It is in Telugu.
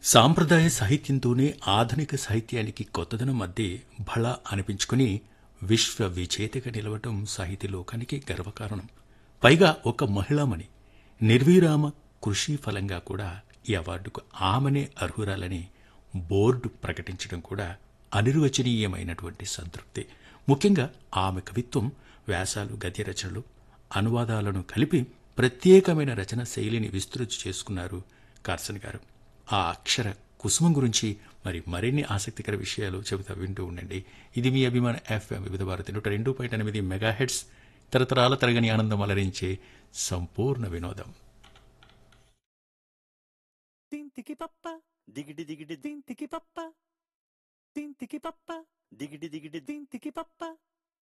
సాంప్రదాయ సాహిత్యంతోనే ఆధునిక సాహిత్యానికి కొత్తదనం మధ్య భళ అనిపించుకుని విశ్వ విజేతగా నిలవటం సాహితీ లోకానికి గర్వకారణం పైగా ఒక మహిళామణి నిర్విరామ కృషి ఫలంగా కూడా ఈ అవార్డుకు ఆమెనే అర్హురాలని బోర్డు ప్రకటించడం కూడా అనిర్వచనీయమైనటువంటి సంతృప్తి ముఖ్యంగా ఆమె కవిత్వం వ్యాసాలు గద్య రచనలు అనువాదాలను కలిపి ప్రత్యేకమైన రచన శైలిని విస్తృతి చేసుకున్నారు కార్సన్ గారు ఆ అక్షర కుసుమం గురించి మరి మరిన్ని ఆసక్తికర విషయాలు చెబుతా వింటూ ఉండండి ఇది మీ అభిమాన ఎఫ్ఎం వివిధ భారతి నూట రెండు పాయింట్ ఎనిమిది మెగా హెడ్స్ తరతరాల తరగని ఆనందం అలరించే సంపూర్ణ వినోదం తింతికి పప్ప దిగిడి దిగిడి తింతికి పప్ప తింతికి పప్ప దిగిడి దిగిడి తింతికి పప్ప